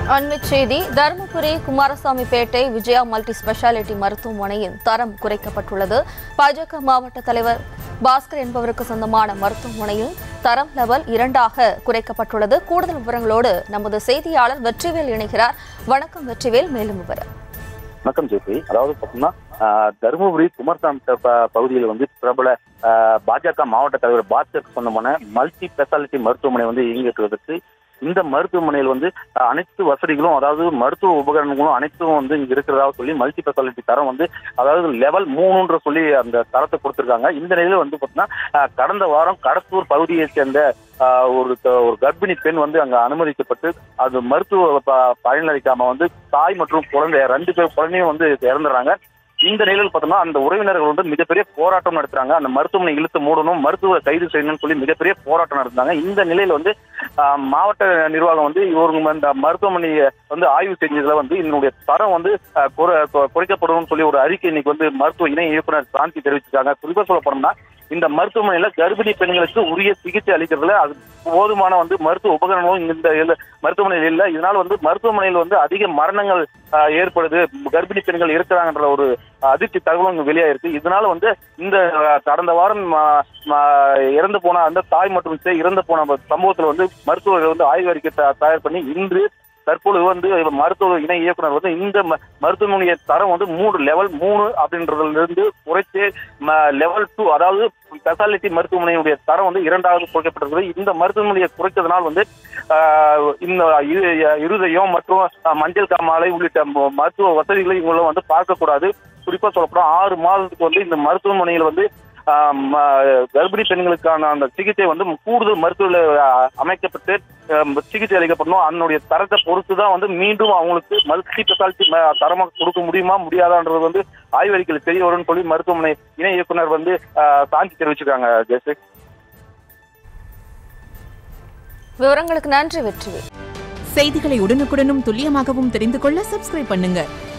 அண்மைச் செய்தி Dharmapuri Kumarasamipettai Vijaya multi speciality மருத்துவமனையின் தரம் குறைக்கப்பட்டுள்ளது பாஜக மாவட்ட தலைவர் பாஸ்கர் என்பவருக்கு சொந்தமான மருத்துவமனையில் தரம் லெவல் இரண்டாக குறைக்கப்பட்டுள்ளது கூடுதல் விவரங்களோடு நமது செய்தியாளர் வெற்றிவேல் இணைகிறார் வணக்கம் வெற்றிவேல் மேலும் விவரம் வணக்கம் ஜெயஸ்ரீ அதாவது பார்த்தீங்கன்னா ஆஹ், தருமபுரி குமாரசாமி ப- பகுதியில் வந்து பிரபல ஆஹ், பாஜக மாவட்ட தலைவர் பாஸ்கர் சொந்தமான மல்டி ஸ்பெஷாலிட்டி மருத்துவமனை வந்து இயங்கிட்டு வருது இந்த மருத்துவமனையில் வந்து ஆஹ், அனைத்து வசதிகளும் அதாவது மருத்துவ உபகரணங்களும் அனைத்தும் வந்து இங்க இருக்கிறதா சொல்லி மல்டி ஸ்பெஷாலிட்டி தரம் வந்து அதாவது லெவல் மூணுன்ற சொல்லி அந்த தரத்தை கொடுத்திருக்காங்க இந்த நிலையில வந்து பார்த்தீங்கன்னா ஆஹ், கடந்த வாரம் கடத்தூர் பகுதியைச் சேர்ந்த ஆஹ், ஒரு த- ஒரு கர்ப்பிணி பெண் வந்து அங்க அனுமதிக்கப்பட்டு அது மருத்துவ ப- பயனளிக்காம வந்து தாய் மற்றும் குழந்தை ரெண்டு பேர் குழந்தையும் வந்து இறந்துடுறாங்க இந்த நிலையில் பார்த்தோம்னா அந்த உறவினர்கள் வந்து மிகப்பெரிய போராட்டம் நடத்துறாங்க அந்த மருத்துவமனை இழுத்து மூடணும் மருத்துவ கைது செய்யணும்னு சொல்லி மிகப்பெரிய போராட்டம் நடத்துறாங்க இந்த நிலையில வந்து ஆஹ், மாவட்ட நிர்வாகம் வந்து இவங்க இந்த மருத்துவமனையை வந்து ஆய்வு செஞ்சதுல வந்து இதனுடைய தரம் வந்து ஆஹ், குறை- கு- குறைக்கப்படும் சொல்லி ஒரு அறிக்கை இன்னைக்கு வந்து மருத்துவ இணை இயக்குனர் சாந்தி தெரிவிச்சிருக்காங்க குறிப்பா சொல்ல போனோம்னா இந்த மருத்துவமனையில கர்ப்பிணி பெண்களுக்கு உரிய சிகிச்சை அளிக்கிறதுல அது போதுமான வந்து மருத்துவ உபகரணமும் இந்த இல்ல- மருத்துவமனையில் இல்லை இதனால வந்து மருத்துவமனையில் வந்து அதிக மரணங்கள் ஆஹ், ஏற்படுது கர்ப்பிணி பெண்கள் இருக்கிறாங்கன்ற ஒரு அதிர்ச்சி தகவலும் இங்க வெளியாயிருக்கு இதனால வந்து இந்த ஆஹ், கடந்த வாரம் ஆஹ், ஆஹ், இறந்து போன அந்த தாய் மற்றும் சே- இறந்து போன சம்பவத்துல வந்து மருத்துவர்கள் வந்து ஆய்வு அறிக்கை த- தயார் பண்ணி இன்று தற்பொழுது வந்து மருத்துவ இணை இயக்குனர் வந்து இந்த ம- மருத்துவமனைய தரம் வந்து மூணு லெவல் மூணு அப்படின்றதுல இருந்து குறைச்சு லெவல் டூ அதாவது ஸ்பெஷாலிட்டி மருத்துவமனையுடைய தரம் வந்து இரண்டாவது குறைக்கப்பட்டிருக்கிறது இந்த மருத்துவமனையை குறைச்சதுனால் வந்து ஆஹ், இந்த இரு- இருதயம் மற்றும் ஆஹ், மஞ்சள் காமாலை உள்ளிட்ட ம- மருத்துவ வசதிகளை இவங்களும் வந்து பார்க்கக்கூடாது குறிப்பா சொல்லப்போனா ஆறு மாதத்துக்கு வந்து இந்த மருத்துவமனையில் வந்து ஆஹ், ம- கர்ப்பிணி பெண்களுக்கான அந்த சிகிச்சை வந்து கூடுதல் மருத்துவ அமைக்கப்பட்டு ஆஹ், சிகிச்சை அளிக்கப்படணும் அதனுடைய தரத்தை பொறுத்து தான் வந்து மீண்டும் அவங்களுக்கு மல்டி ஸ்பெஷாலிட்டி தரமாக கொடுக்க முடியுமா முடியாதான்றது வந்து ஆய்வறிக்கையில் தெரிய வரும்னு சொல்லி மருத்துவமனை இணை இயக்குனர் வந்து ஆஹ், சாந்தி தெரிவிச்சிருக்காங்க ஜெயஸ்ரீ விவரங்களுக்கு நன்றி வெற்றிவேல் செய்திகளை உடனுக்குடனும் துல்லியமாகவும் தெரிந்து கொள்ள சப்ஸ்கிரைப் பண்ணுங்க